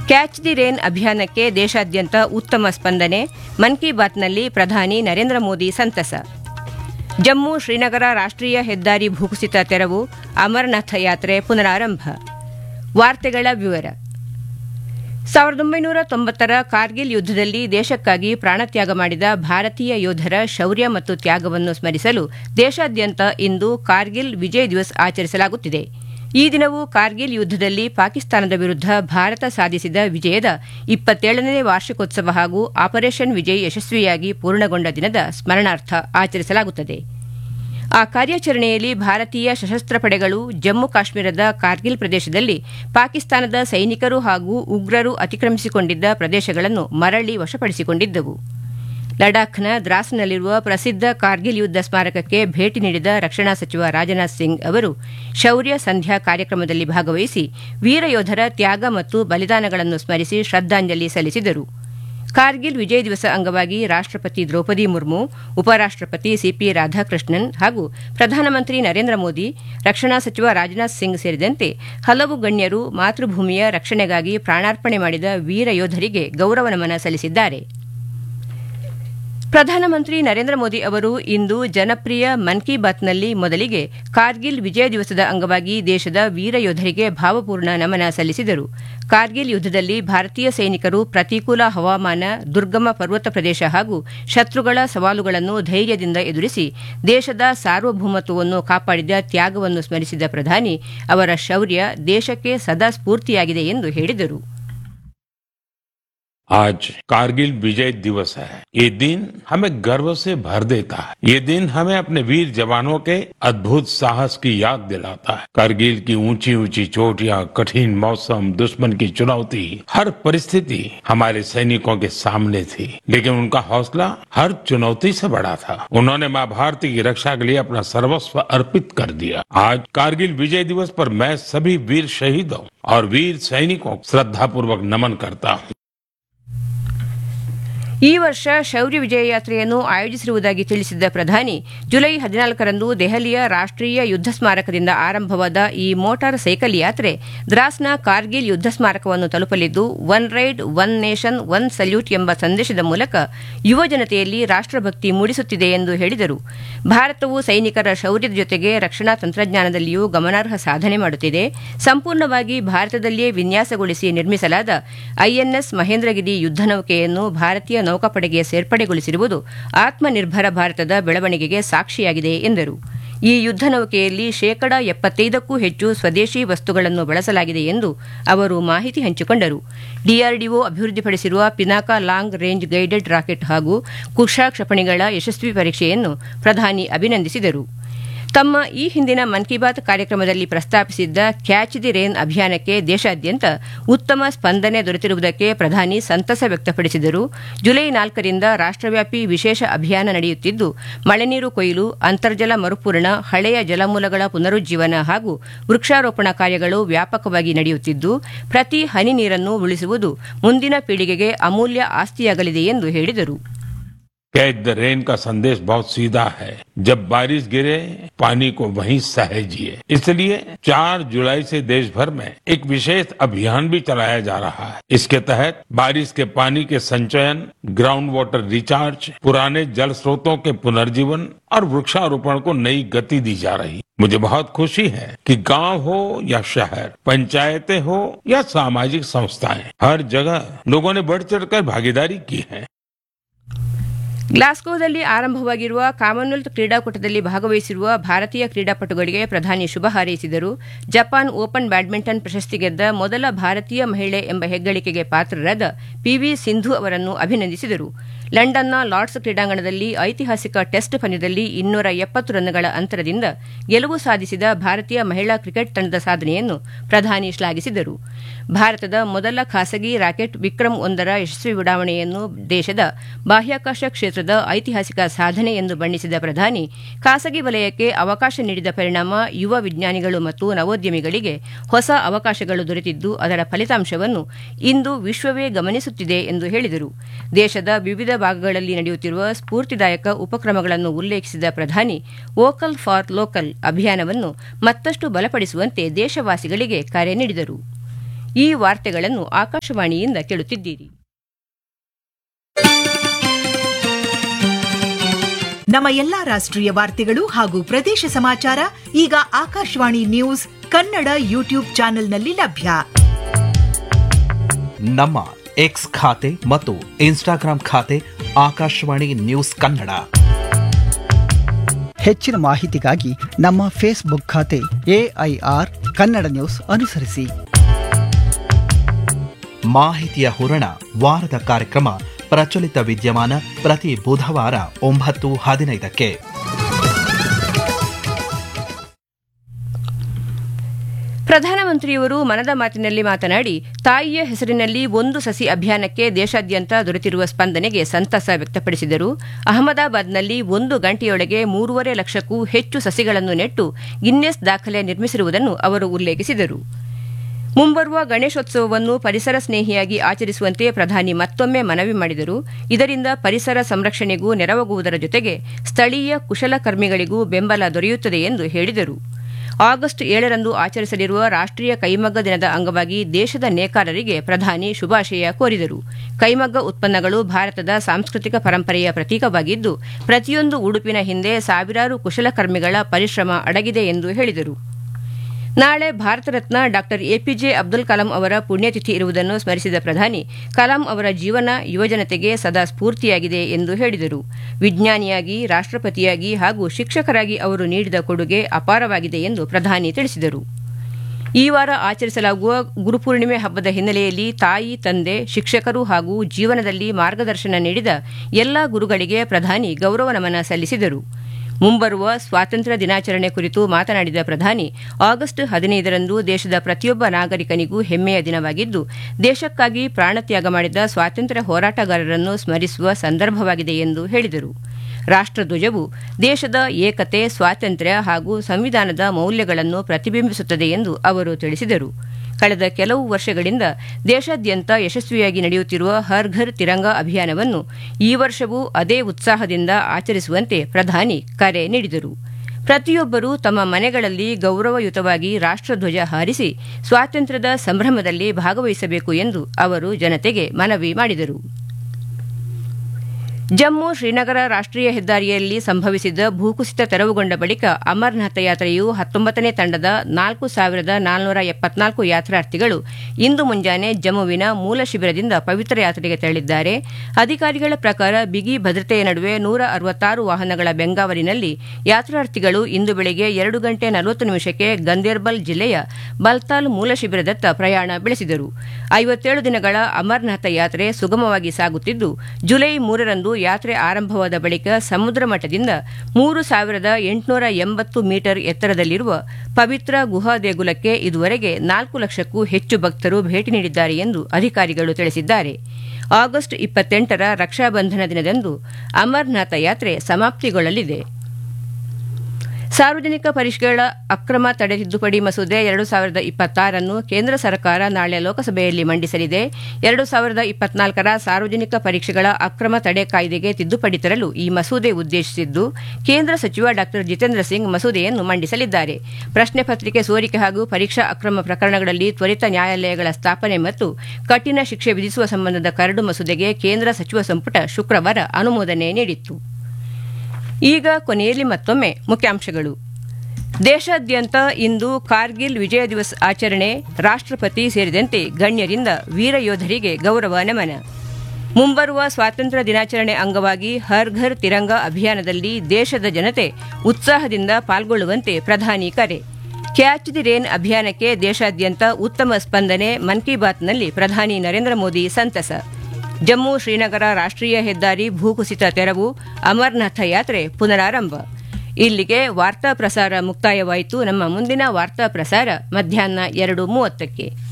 catch the rain ಅಭಿಯಾನಕ್ಕೆ ದೇಶಾದ್ಯಂತ ಉತ್ತಮ ಸ್ಪಂದನೆ ಮನ್ ಕಿ ಬಾತ್ನಲ್ಲಿ ಪ್ರಧಾನಿ ನರೇಂದ್ರ ಮೋದಿ ಸಂತಸ ಜಮ್ಮು ಶ್ರೀನಗರ ರಾಷ್ಟ್ರೀಯ ಹೆದ್ದಾರಿ ಭೂಕುಸಿತ ತೆರವು ಅಮರನಾಥ ಯಾತ್ರೆ ಪುನರಾರಂಭ ವಾರ್ತೆಗಳ ವಿವರ ಸಾವಿರದ ಒಂಬೈನೂರ ತೊಂಬತ್ತರ ಕಾರ್ಗಿಲ್ ಯುದ್ದದಲ್ಲಿ ದೇಶಕ್ಕಾಗಿ ಪ್ರಾಣತ್ಯಾಗ ಮಾಡಿದ ಭಾರತೀಯ ಯೋಧರ ಶೌರ್ಯ ಮತ್ತು ತ್ಯಾಗವನ್ನು ಸ್ಮರಿಸಲು ದೇಶಾದ್ಯಂತ ಇಂದು ಕಾರ್ಗಿಲ್ ವಿಜಯ್ ದಿವಸ್ ಆಚರಿಸಲಾಗುತ್ತಿದೆ ಈ ದಿನವು ಕಾರ್ಗಿಲ್ ಯುದ್ದದಲ್ಲಿ ಪಾಕಿಸ್ತಾನದ ವಿರುದ್ಧ ಭಾರತ ಸಾಧಿಸಿದ ವಿಜಯದ ಇಪ್ಪತ್ತೇಳನೇ ವಾರ್ಷಿಕೋತ್ಸವ ಹಾಗೂ ಆಪರೇಷನ್ ವಿಜಯ್ ಯಶಸ್ವಿಯಾಗಿ ಪೂರ್ಣಗೊಂಡ ದಿನದ ಸ್ಮರಣಾರ್ಥ ಆಚರಿಸಲಾಗುತ್ತದೆ ಆ ಕಾರ್ಯಾಚರಣೆಯಲ್ಲಿ ಭಾರತೀಯ ಸಶಸ್ತ್ರ ಪಡೆಗಳು ಜಮ್ಮು ಕಾಶ್ಮೀರದ ಕಾರ್ಗಿಲ್ ಪ್ರದೇಶದಲ್ಲಿ ಪಾಕಿಸ್ತಾನದ ಸೈನಿಕರು ಹಾಗೂ ಉಗ್ರರು ಅತಿಕ್ರಮಿಸಿಕೊಂಡಿದ್ದ ಪ್ರದೇಶಗಳನ್ನು ಮರಳಿ ವಶಪಡಿಸಿಕೊಂಡಿದ್ದವು ಲಡಾಖ್ನ ದ್ರಾಸ್ನಲ್ಲಿರುವ ಪ್ರಸಿದ್ಧ ಕಾರ್ಗಿಲ್ ಯುದ್ದ ಸ್ಮಾರಕಕ್ಕೆ ಭೇಟಿ ನೀಡಿದ ರಕ್ಷಣಾ ಸಚಿವ ರಾಜನಾಥ್ ಸಿಂಗ್ ಅವರು ಶೌರ್ಯ ಸಂಧ್ಯಾ ಕಾರ್ಯಕ್ರಮದಲ್ಲಿ ಭಾಗವಹಿಸಿ ವೀರಯೋಧರ ತ್ಯಾಗ ಮತ್ತು ಬಲಿದಾನಗಳನ್ನು ಸ್ಮರಿಸಿ ಶ್ರದ್ದಾಂಜಲಿ ಸಲ್ಲಿಸಿದರು ಕಾರ್ಗಿಲ್ ವಿಜಯ್ ದಿವಸ ಅಂಗವಾಗಿ ರಾಷ್ಟಪತಿ ದ್ರೌಪದಿ ಮುರ್ಮು ಉಪರಾಷ್ಟಪತಿ ಸಿಪಿ ರಾಧಾಕೃಷ್ಣನ್ ಹಾಗೂ ಪ್ರಧಾನಮಂತ್ರಿ ನರೇಂದ್ರ ಮೋದಿ ರಕ್ಷಣಾ ಸಚಿವ ರಾಜನಾಥ್ ಸಿಂಗ್ ಸೇರಿದಂತೆ ಹಲವು ಗಣ್ಯರು ಮಾತೃಭೂಮಿಯ ರಕ್ಷಣೆಗಾಗಿ ಪ್ರಾಣಾರ್ಪಣೆ ಮಾಡಿದ ವೀರ ಯೋಧರಿಗೆ ಗೌರವ ನಮನ ಸಲ್ಲಿಸಿದ್ದಾರೆ ಪ್ರಧಾನಮಂತ್ರಿ ನರೇಂದ್ರ ಮೋದಿ ಅವರು ಇಂದು ಜನಪ್ರಿಯ ಮನ್ ಕಿ ಬಾತ್ನಲ್ಲಿ ಮೊದಲಿಗೆ ಕಾರ್ಗಿಲ್ ವಿಜಯ ದಿವಸದ ಅಂಗವಾಗಿ ದೇಶದ ವೀರ ಯೋಧರಿಗೆ ಭಾವಪೂರ್ಣ ನಮನ ಸಲ್ಲಿಸಿದರು ಕಾರ್ಗಿಲ್ ಯುದ್ದದಲ್ಲಿ ಭಾರತೀಯ ಸೈನಿಕರು ಪ್ರತಿಕೂಲ ಹವಾಮಾನ ದುರ್ಗಮ ಪರ್ವತ ಪ್ರದೇಶ ಹಾಗೂ ಶತ್ರುಗಳ ಸವಾಲುಗಳನ್ನು ಧೈರ್ಯದಿಂದ ಎದುರಿಸಿ ದೇಶದ ಸಾರ್ವಭೌಮತ್ವವನ್ನು ಕಾಪಾಡಿದ ತ್ಯಾಗವನ್ನು ಸ್ಮರಿಸಿದ ಪ್ರಧಾನಿ ಅವರ ಶೌರ್ಯ ದೇಶಕ್ಕೆ ಸದಾ ಸ್ಫೂರ್ತಿಯಾಗಿದೆ ಎಂದು ಹೇಳಿದರು आज कारगिल विजय दिवस है ये दिन हमें गर्व से भर देता है ये दिन हमें अपने वीर जवानों के अद्भुत साहस की याद दिलाता है कारगिल की ऊंची ऊंची चोटियां कठिन मौसम दुश्मन की चुनौती हर परिस्थिति हमारे सैनिकों के सामने थी लेकिन उनका हौसला हर चुनौती से बड़ा था उन्होंने माँ भारती की रक्षा के लिए अपना सर्वस्व अर्पित कर दिया आज कारगिल विजय दिवस पर मैं सभी वीर शहीदों और वीर सैनिकों को श्रद्धापूर्वक नमन करता हूँ ಈ ವರ್ಷ ಶೌರ್ಯ ವಿಜಯ ಯಾತ್ರೆಯನ್ನು ಆಯೋಜಿಸಿರುವುದಾಗಿ ತಿಳಿಸಿದ ಪ್ರಧಾನಿ ಜುಲೈ ಹದಿನಾಲ್ಕರಂದು ದೆಹಲಿಯ ರಾಷ್ಟ್ರೀಯ ಯುದ್ಧ ಸ್ಮಾರಕದಿಂದ ಆರಂಭವಾದ ಈ ಮೋಟಾರ್ ಸೈಕಲ್ ಯಾತ್ರೆ ದ್ರಾಸ್ನ ಕಾರ್ಗಿಲ್ ಯುದ್ಧ ಸ್ಮಾರಕವನ್ನು ತಲುಪಲಿದ್ದು one ride one nation one salute ಎಂಬ ಸಂದೇಶದ ಮೂಲಕ ಯುವ ಜನತೆಯಲ್ಲಿ ರಾಷ್ಟಭಕ್ತಿ ಮೂಡಿಸುತ್ತಿದೆ ಎಂದು ಹೇಳಿದರು ಭಾರತವು ಸೈನಿಕರ ಶೌರ್ಯದ ಜೊತೆಗೆ ರಕ್ಷಣಾ ತಂತ್ರಜ್ಞಾನದಲ್ಲಿಯೂ ಗಮನಾರ್ಹ ಸಾಧನೆ ಮಾಡುತ್ತಿದೆ ಸಂಪೂರ್ಣವಾಗಿ ಭಾರತದಲ್ಲಿಯೇ ವಿನ್ಯಾಸಗೊಳಿಸಿ ನಿರ್ಮಿಸಲಾದ ಐಎನ್ಎಸ್ ಮಹೇಂದ್ರಗಿರಿ ಯುದ್ಧ ನೌಕೆಯನ್ನು ಭಾರತೀಯ ನೌಕಾಪಡೆಗೆ ಸೇರ್ಪಡೆಗೊಳಿಸಿರುವುದು ಆತ್ಮನಿರ್ಭರ ಭಾರತದ ಬೆಳವಣಿಗೆಗೆ ಸಾಕ್ಷಿಯಾಗಿದೆ ಎಂದರು ಈ ಯುದ್ಧ ನೌಕೆಯಲ್ಲಿ ಶೇಕಡ ಎಪ್ಪತ್ತೈದಕ್ಕೂ ಹೆಚ್ಚು ಸ್ವದೇಶಿ ವಸ್ತುಗಳನ್ನು ಬಳಸಲಾಗಿದೆ ಎಂದು ಅವರು ಮಾಹಿತಿ ಹಂಚಿಕೊಂಡರು ಡಿಆರ್ಡಿಒ ಅಭಿವೃದ್ಧಿಪಡಿಸಿರುವ Pinaka long range guided rocket ಹಾಗೂ ಕುಶಾ ಕ್ಷಿಪಣಿಗಳ ಯಶಸ್ವಿ ಪರೀಕ್ಷೆಯನ್ನು ಪ್ರಧಾನಿ ಅಭಿನಂದಿಸಿದರು ತಮ್ಮ ಈ ಹಿಂದಿನ ಮನ್ ಕಿ ಬಾತ್ ಕಾರ್ಯಕ್ರಮದಲ್ಲಿ ಪ್ರಸ್ತಾಪಿಸಿದ್ದ ಕ್ಯಾಚ್ ದಿ ರೇನ್ ಅಭಿಯಾನಕ್ಕೆ ದೇಶಾದ್ಯಂತ ಉತ್ತಮ ಸ್ಪಂದನೆ ದೊರೆತಿರುವುದಕ್ಕೆ ಪ್ರಧಾನಿ ಸಂತಸ ವ್ಯಕ್ತಪಡಿಸಿದರು ಜುಲೈ ನಾಲ್ಕರಿಂದ ರಾಷ್ಟವ್ಯಾಪಿ ವಿಶೇಷ ಅಭಿಯಾನ ನಡೆಯುತ್ತಿದ್ದು ಮಳೆನೀರು ಕೊಯ್ಲು ಅಂತರ್ಜಲ ಮರುಪೂರಣ ಹಳೆಯ ಜಲಮೂಲಗಳ ಪುನರುಜ್ಜೀವನ ಹಾಗೂ ವೃಕ್ಷಾರೋಪಣ ಕಾರ್ಯಗಳು ವ್ಯಾಪಕವಾಗಿ ನಡೆಯುತ್ತಿದ್ದು ಪ್ರತಿ ಹನಿ ನೀರನ್ನು ಉಳಿಸುವುದು ಮುಂದಿನ ಪೀಳಿಗೆಗೆ ಅಮೂಲ್ಯ ಆಸ್ತಿಯಾಗಲಿದೆ ಎಂದು ಹೇಳಿದರು कैच द रेन का संदेश बहुत सीधा है जब बारिश गिरे पानी को वहीं सहेजिए इसलिए 4 जुलाई से देश भर में एक विशेष अभियान भी चलाया जा रहा है इसके तहत बारिश के पानी के संचयन ग्राउंड वाटर रिचार्ज पुराने जल स्रोतों के पुनर्जीवन और वृक्षारोपण को नई गति दी जा रही मुझे बहुत खुशी है कि गांव हो या शहर पंचायतें हो या सामाजिक संस्थाएं हर जगह लोगों ने बढ़ चढ़कर भागीदारी की है ಗ್ಲಾಸ್ಗೋದಲ್ಲಿ ಆರಂಭವಾಗಿರುವ ಕಾಮನ್ವೆಲ್ತ್ ಕ್ರೀಡಾಕೂಟದಲ್ಲಿ ಭಾಗವಹಿಸಿರುವ ಭಾರತೀಯ ಕ್ರೀಡಾಪಟುಗಳಿಗೆ ಪ್ರಧಾನಿ ಶುಭ ಹಾರೈಸಿದರು ಜಪಾನ್ ಓಪನ್ ಬ್ಯಾಡ್ಮಿಂಟನ್ ಪ್ರಶಸ್ತಿ ಗೆದ್ದ ಮೊದಲ ಭಾರತೀಯ ಮಹಿಳೆ ಎಂಬ ಹೆಗ್ಗಳಿಕೆಗೆ ಪಾತ್ರರಾದ ಪಿವಿ ಸಿಂಧು ಅವರನ್ನು ಅಭಿನಂದಿಸಿದರು ಲಂಡನ್ನ ಲಾರ್ಡ್ಸ್ ಕ್ರೀಡಾಂಗಣದಲ್ಲಿ ಐತಿಹಾಸಿಕ ಟೆಸ್ಟ್ ಪಂದ್ಯದಲ್ಲಿ ಇನ್ನೂರ ಎಪ್ಪತ್ತು ರನ್ಗಳ ಅಂತರದಿಂದ ಗೆಲುವು ಸಾಧಿಸಿದ ಭಾರತೀಯ ಮಹಿಳಾ ಕ್ರಿಕೆಟ್ ತಂಡದ ಸಾಧನೆಯನ್ನು ಪ್ರಧಾನಿ ಶ್ಲಾಘಿಸಿದರು ಭಾರತದ ಮೊದಲ ಖಾಸಗಿ ರಾಕೆಟ್ ವಿಕ್ರಮ್ ಒಂದರ ಯಶಸ್ವಿ ಉಡಾವಣೆಯನ್ನು ದೇಶದ ಬಾಹ್ಯಾಕಾಶ ಕ್ಷೇತ್ರದ ಐತಿಹಾಸಿಕ ಸಾಧನೆ ಎಂದು ಬಣ್ಣಿಸಿದ ಪ್ರಧಾನಿ ಖಾಸಗಿ ವಲಯಕ್ಕೆ ಅವಕಾಶ ನೀಡಿದ ಪರಿಣಾಮ ಯುವ ವಿಜ್ಞಾನಿಗಳು ಮತ್ತು ನವೋದ್ಯಮಿಗಳಿಗೆ ಹೊಸ ಅವಕಾಶಗಳು ದೊರೆತಿದ್ದು ಅದರ ಫಲಿತಾಂಶವನ್ನು ಇಂದು ವಿಶ್ವವೇ ಗಮನಿಸುತ್ತಿದೆ ಎಂದು ಹೇಳಿದರು ದೇಶದ ವಿವಿಧ ಭಾಗಗಳಲ್ಲಿ ನಡೆಯುತ್ತಿರುವ ಸ್ಫೂರ್ತಿದಾಯಕ ಉಪಕ್ರಮಗಳನ್ನು ಉಲ್ಲೇಖಿಸಿದ ಪ್ರಧಾನಿ ವೋಕಲ್ ಫಾರ್ ಲೋಕಲ್ ಅಭಿಯಾನವನ್ನು ಮತ್ತಷ್ಟು ಬಲಪಡಿಸುವಂತೆ ದೇಶವಾಸಿಗಳಿಗೆ ಕರೆ ನೀಡಿದರು ಈ ವಾರ್ತೆಗಳನ್ನು ಆಕಾಶವಾಣಿಯಿಂದ ಕೇಳುತ್ತಿದ್ದೀರಿ ನಮ್ಮ ಎಲ್ಲಾ ರಾಷ್ಟ್ರೀಯ ವಾರ್ತೆಗಳು ಹಾಗೂ ಪ್ರದೇಶ ಸಮಾಚಾರ ಈಗ ಆಕಾಶವಾಣಿ ನ್ಯೂಸ್ ಕನ್ನಡ ಯೂಟ್ಯೂಬ್ ಚಾನೆಲ್ನಲ್ಲಿ ಲಭ್ಯ ನಮ್ಮ ಎಕ್ಸ್ ಖಾತೆ ಮತ್ತು ಇನ್ಸ್ಟಾಗ್ರಾಂ ಖಾತೆ ಆಕಾಶವಾಣಿ ನ್ಯೂಸ್ ಕನ್ನಡ ಹೆಚ್ಚಿನ ಮಾಹಿತಿಗಾಗಿ ನಮ್ಮ ಫೇಸ್ಬುಕ್ ಖಾತೆ ಎಐಆರ್ ಕನ್ನಡ ನ್ಯೂಸ್ ಅನುಸರಿಸಿ ಮಾಹಿತಿಯ ಹೂರಣ ವಾರದ ಕಾರ್ಯಕ್ರಮ ಪ್ರಚಲಿತ ವಿದ್ಯಮಾನ ಪ್ರತಿ ಬುಧವಾರ ಒಂಬತ್ತು ಹದಿನೈದಕ್ಕೆ ಪ್ರಧಾನಮಂತ್ರಿಯವರು ಮನದ ಮಾತಿನಲ್ಲಿ ಮಾತನಾಡಿ ತಾಯಿಯ ಹೆಸರಿನಲ್ಲಿ ಒಂದು ಸಸಿ ಅಭಿಯಾನಕ್ಕೆ ದೇಶಾದ್ಯಂತ ದೊರೆತಿರುವ ಸ್ಪಂದನೆಗೆ ಸಂತಸ ವ್ಯಕ್ತಪಡಿಸಿದರು ಅಹಮದಾಬಾದ್ನಲ್ಲಿ ಒಂದು ಗಂಟೆಯೊಳಗೆ ಮೂರುವರೆ ಲಕ್ಷಕ್ಕೂ ಹೆಚ್ಚು ಸಸಿಗಳನ್ನು ನೆಟ್ಟು ಗಿನ್ನೆಸ್ ದಾಖಲೆ ನಿರ್ಮಿಸಿರುವುದನ್ನು ಅವರು ಉಲ್ಲೇಖಿಸಿದರು ಮುಂಬರುವ ಗಣೇಶೋತ್ಸವವನ್ನು ಪರಿಸರ ಸ್ನೇಹಿಯಾಗಿ ಆಚರಿಸುವಂತೆ ಪ್ರಧಾನಿ ಮತ್ತೊಮ್ಮೆ ಮನವಿ ಮಾಡಿದರು ಇದರಿಂದ ಪರಿಸರ ಸಂರಕ್ಷಣೆಗೂ ನೆರವಾಗುವುದರ ಜೊತೆಗೆ ಸ್ಥಳೀಯ ಕುಶಲಕರ್ಮಿಗಳಿಗೂ ಬೆಂಬಲ ದೊರೆಯುತ್ತದೆ ಎಂದು ಹೇಳಿದರು ಆಗಸ್ಟ್ ಏಳರಂದು ಆಚರಿಸಲಿರುವ ರಾಷ್ಟ್ರೀಯ ಕೈಮಗ್ಗ ದಿನದ ಅಂಗವಾಗಿ ದೇಶದ ನೇಕಾರರಿಗೆ ಪ್ರಧಾನಿ ಶುಭಾಶಯ ಕೋರಿದರು ಕೈಮಗ್ಗ ಉತ್ಪನ್ನಗಳು ಭಾರತದ ಸಾಂಸ್ಕೃತಿಕ ಪರಂಪರೆಯ ಪ್ರತೀಕವಾಗಿದ್ದು ಪ್ರತಿಯೊಂದು ಉಡುಪಿನ ಹಿಂದೆ ಸಾವಿರಾರು ಕುಶಲಕರ್ಮಿಗಳ ಪರಿಶ್ರಮ ಅಡಗಿದೆ ಎಂದು ಹೇಳಿದರು ನಾಳೆ ಭಾರತ ರತ್ನ ಡಾ ಎಪಿಜೆ ಅಬ್ದುಲ್ ಕಲಾಂ ಅವರ ಪುಣ್ಯತಿಥಿ ಇರುವುದನ್ನು ಸ್ಮರಿಸಿದ ಪ್ರಧಾನಿ ಕಲಾಂ ಅವರ ಜೀವನ ಯುವಜನತೆಗೆ ಸದಾ ಸ್ಫೂರ್ತಿಯಾಗಿದೆ ಎಂದು ಹೇಳಿದರು ವಿಜ್ಞಾನಿಯಾಗಿ ರಾಷ್ಟ್ರಪತಿಯಾಗಿ ಹಾಗೂ ಶಿಕ್ಷಕರಾಗಿ ಅವರು ನೀಡಿದ ಕೊಡುಗೆ ಅಪಾರವಾಗಿದೆ ಎಂದು ಪ್ರಧಾನಿ ತಿಳಿಸಿದರು ಈ ವಾರ ಆಚರಿಸಲಾಗುವ ಗುರುಪೂರ್ಣಿಮೆ ಹಬ್ಬದ ಹಿನ್ನೆಲೆಯಲ್ಲಿ ತಾಯಿ ತಂದೆ ಶಿಕ್ಷಕರು ಹಾಗೂ ಜೀವನದಲ್ಲಿ ಮಾರ್ಗದರ್ಶನ ನೀಡಿದ ಎಲ್ಲಾ ಗುರುಗಳಿಗೆ ಪ್ರಧಾನಿ ಗೌರವ ನಮನ ಸಲ್ಲಿಸಿದರು ಮುಂಬರುವ ಸ್ವಾತಂತ್ರ್ಯ ದಿನಾಚರಣೆ ಕುರಿತು ಮಾತನಾಡಿದ ಪ್ರಧಾನಿ ಆಗಸ್ಟ್ ಹದಿನೈದರಂದು ದೇಶದ ಪ್ರತಿಯೊಬ್ಬ ನಾಗರಿಕನಿಗೂ ಹೆಮ್ಮೆಯ ದಿನವಾಗಿದ್ದು ದೇಶಕ್ಕಾಗಿ ಪ್ರಾಣತ್ಯಾಗ ಮಾಡಿದ ಸ್ವಾತಂತ್ರ್ಯ ಹೋರಾಟಗಾರರನ್ನು ಸ್ಮರಿಸುವ ಸಂದರ್ಭವಾಗಿದೆ ಎಂದು ಹೇಳಿದರು ರಾಷ್ಟ್ರಧ್ವಜವು ದೇಶದ ಏಕತೆ ಸ್ವಾತಂತ್ರ್ಯ ಹಾಗೂ ಸಂವಿಧಾನದ ಮೌಲ್ಯಗಳನ್ನು ಪ್ರತಿಬಿಂಬಿಸುತ್ತದೆ ಎಂದು ಅವರು ತಿಳಿಸಿದರು ಕಳೆದ ಕೆಲವು ವರ್ಷಗಳಿಂದ ದೇಶಾದ್ಯಂತ ಯಶಸ್ವಿಯಾಗಿ ನಡೆಯುತ್ತಿರುವ ಹರ್ ಘರ್ ತಿರಂಗಾ ಅಭಿಯಾನವನ್ನು ಈ ವರ್ಷವೂ ಅದೇ ಉತ್ಸಾಹದಿಂದ ಆಚರಿಸುವಂತೆ ಪ್ರಧಾನಿ ಕರೆ ನೀಡಿದರು ಪ್ರತಿಯೊಬ್ಬರೂ ತಮ್ಮ ಮನೆಗಳಲ್ಲಿ ಗೌರವಯುತವಾಗಿ ರಾಷ್ಟ್ರಧ್ವಜ ಹಾರಿಸಿ ಸ್ವಾತಂತ್ರ್ಯದ ಸಂಭ್ರಮದಲ್ಲಿ ಭಾಗವಹಿಸಬೇಕು ಎಂದು ಅವರು ಜನತೆಗೆ ಮನವಿ ಮಾಡಿದರು ಜಮ್ಮು ಶ್ರೀನಗರ ರಾಷ್ಟ್ರೀಯ ಹೆದ್ದಾರಿಯಲ್ಲಿ ಸಂಭವಿಸಿದ ಭೂಕುಸಿತ ತೆರವುಗೊಂಡ ಬಳಿಕ ಅಮರನಾಥ ಯಾತ್ರೆಯು ಹತ್ತೊಂಬತ್ತನೇ ತಂಡದ ನಾಲ್ಕು ಸಾವಿರದ ನಾಲ್ನೂರ ಎಪ್ಪತ್ನಾಲ್ಕು ಯಾತ್ರಾರ್ಥಿಗಳು ಇಂದು ಮುಂಜಾನೆ ಜಮ್ಮುವಿನ ಮೂಲ ಶಿಬಿರದಿಂದ ಪವಿತ್ರ ಯಾತ್ರೆಗೆ ತೆರಳಿದ್ದಾರೆ ಅಧಿಕಾರಿಗಳ ಪ್ರಕಾರ ಬಿಗಿ ಭದ್ರತೆಯ ನಡುವೆ ನೂರ ಅರವತ್ತಾರು ವಾಹನಗಳ ಬೆಂಗಾವಲಿನಲ್ಲಿ ಯಾತ್ರಾರ್ಥಿಗಳು ಇಂದು ಬೆಳಗ್ಗೆ ಎರಡು ಗಂಟೆ ನಲವತ್ತು ನಿಮಿಷಕ್ಕೆ ಗಂದೇರ್ಬಲ್ ಜಿಲ್ಲೆಯ ಬಲ್ತಾಲ್ ಮೂಲ ಶಿಬಿರದತ್ತ ಪ್ರಯಾಣ ಬೆಳೆಸಿದರು ಐವತ್ತೇಳು ದಿನಗಳ ಅಮರನಾಥ ಯಾತ್ರೆ ಸುಗಮವಾಗಿ ಸಾಗುತ್ತಿದ್ದು ಜುಲೈ ಮೂರರಂದು ಯಾತ್ರೆ ಆರಂಭವಾದ ಬಳಿಕ ಸಮುದ್ರ ಮಟ್ಟದಿಂದ ಮೂರು ಸಾವಿರದ ಎಂಟುನೂರ ಎಂಬತ್ತು ಮೀಟರ್ ಎತ್ತರದಲ್ಲಿರುವ ಪವಿತ್ರ ಗುಹಾ ದೇಗುಲಕ್ಕೆ ಇದುವರೆಗೆ ನಾಲ್ಕು ಲಕ್ಷಕ್ಕೂ ಹೆಚ್ಚು ಭಕ್ತರು ಭೇಟಿ ನೀಡಿದ್ದಾರೆ ಎಂದು ಅಧಿಕಾರಿಗಳು ತಿಳಿಸಿದ್ದಾರೆ ಆಗಸ್ಟ್ ಇಪ್ಪತ್ತೆಂಟರ ರಕ್ಷಾಬಂಧನ ದಿನದಂದು ಅಮರನಾಥ ಯಾತ್ರೆ ಸಮಾಪ್ತಿಗೊಳ್ಳಲಿದೆ ಸಾರ್ವಜನಿಕ ಪರಿಷ್ಕರಣ ಅಕ್ರಮ ತಡೆ ತಿದ್ದುಪಡಿ ಮಸೂದೆ ಎರಡು ಸಾವಿರದ ಇಪ್ಪತ್ತಾರನ್ನು ಕೇಂದ್ರ ಸರ್ಕಾರ ನಾಳೆ ಲೋಕಸಭೆಯಲ್ಲಿ ಮಂಡಿಸಲಿದೆ ಎರಡು ಸಾವಿರದ ಇಪ್ಪತ್ನಾಲ್ಕರ ಸಾರ್ವಜನಿಕ ಪರೀಕ್ಷೆಗಳ ಅಕ್ರಮ ತಡೆ ಕಾಯ್ದೆಗೆ ತಿದ್ದುಪಡಿ ತರಲು ಈ ಮಸೂದೆ ಉದ್ದೇಶಿಸಿದ್ದು ಕೇಂದ್ರ ಸಚಿವ ಡಾ ಜಿತೇಂದ್ರ ಸಿಂಗ್ ಮಸೂದೆಯನ್ನು ಮಂಡಿಸಲಿದ್ದಾರೆ ಪ್ರಶ್ನೆ ಪತ್ರಿಕೆ ಸೋರಿಕೆ ಹಾಗೂ ಪರೀಕ್ಷಾ ಅಕ್ರಮ ಪ್ರಕರಣಗಳಲ್ಲಿ ತ್ವರಿತ ನ್ಯಾಯಾಲಯಗಳ ಸ್ಥಾಪನೆ ಮತ್ತು ಕಠಿಣ ಶಿಕ್ಷೆ ವಿಧಿಸುವ ಸಂಬಂಧದ ಕರಡು ಮಸೂದೆಗೆ ಕೇಂದ್ರ ಸಚಿವ ಸಂಪುಟ ಶುಕ್ರವಾರ ಅನುಮೋದನೆ ನೀಡಿತ್ತು ಈಗ ಕೊನೆಯಲ್ಲಿ ಮತ್ತೊಮ್ಮೆ ಮುಖ್ಯಾಂಶಗಳು ದೇಶಾದ್ಯಂತ ಇಂದು ಕಾರ್ಗಿಲ್ ವಿಜಯ ದಿವಸ್ ಆಚರಣೆ ರಾಷ್ಟ್ರಪತಿ ಸೇರಿದಂತೆ ಗಣ್ಯರಿಂದ ವೀರ ಯೋಧರಿಗೆ ಗೌರವ ನಮನ ಮುಂಬರುವ ಸ್ವಾತಂತ್ರ್ಯ ದಿನಾಚರಣೆ ಅಂಗವಾಗಿ ಹರ್ ಘರ್ ತಿರಂಗ ಅಭಿಯಾನದಲ್ಲಿ ದೇಶದ ಜನತೆ ಉತ್ಸಾಹದಿಂದ ಪಾಲ್ಗೊಳ್ಳುವಂತೆ ಪ್ರಧಾನಿ ಕರೆ ಕ್ಯಾಚ್ ದಿ ರೇನ್ ಅಭಿಯಾನಕ್ಕೆ ದೇಶಾದ್ಯಂತ ಉತ್ತಮ ಸ್ಪಂದನೆ ಮನ್ ಕಿ ಬಾತ್ನಲ್ಲಿ ಪ್ರಧಾನಿ ನರೇಂದ್ರ ಮೋದಿ ಸಂತಸ ಜಮ್ಮು ಶ್ರೀನಗರ ರಾಷ್ಟ್ರೀಯ ಹೆದ್ದಾರಿ ಭೂಕುಸಿತ ತೆರವು ಅಮರನಾಥ ಯಾತ್ರೆ ಪುನರಾರಂಭ ಇಲ್ಲಿಗೆ ವಾರ್ತಾ ಪ್ರಸಾರ ಮುಕ್ತಾಯವಾಯಿತು ನಮ್ಮ ಮುಂದಿನ ವಾರ್ತಾ ಪ್ರಸಾರ ಮಧ್ಯಾಹ್ನ ಎರಡು ಮೂವತ್ತಕ್ಕೆ